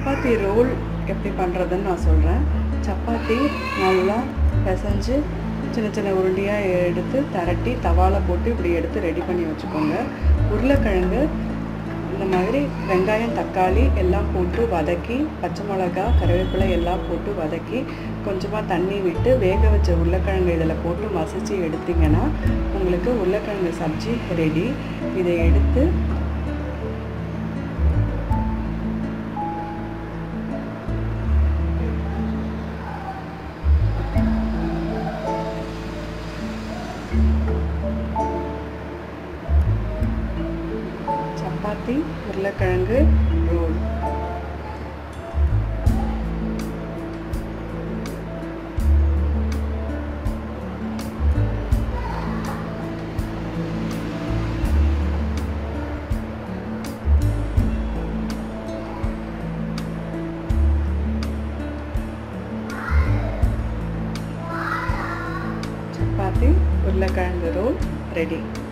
chapati role எப்படி பண்ணுறதுன்னு நான் சொல்கிறேன் சப்பாத்தி நல்லா பிசைஞ்சு சின்ன சின்ன உருண்டையாக எடுத்து திரட்டி தவால போட்டு இப்படி எடுத்து ரெடி பண்ணி வச்சுக்கோங்க உருளைக்கிழங்கு இந்த மாதிரி வெங்காயம் தக்காளி எல்லாம் போட்டு வதக்கி பச்சை மிளகா கருவேப்பிலை எல்லாம் போட்டு வதக்கி கொஞ்சமாக தண்ணி விட்டு வேக வச்ச உருளைக்கிழங்கு இதில் போட்டு மசிச்சு எடுத்தீங்கன்னா உங்களுக்கு உருளைக்கிழங்கு சப்ஜி ரெடி இதை எடுத்து சப்பாத்தி உருளைக்கிழங்கு ரோல் சப்பாத்தி உருளைக்கிழங்கு ரோல் ரெடி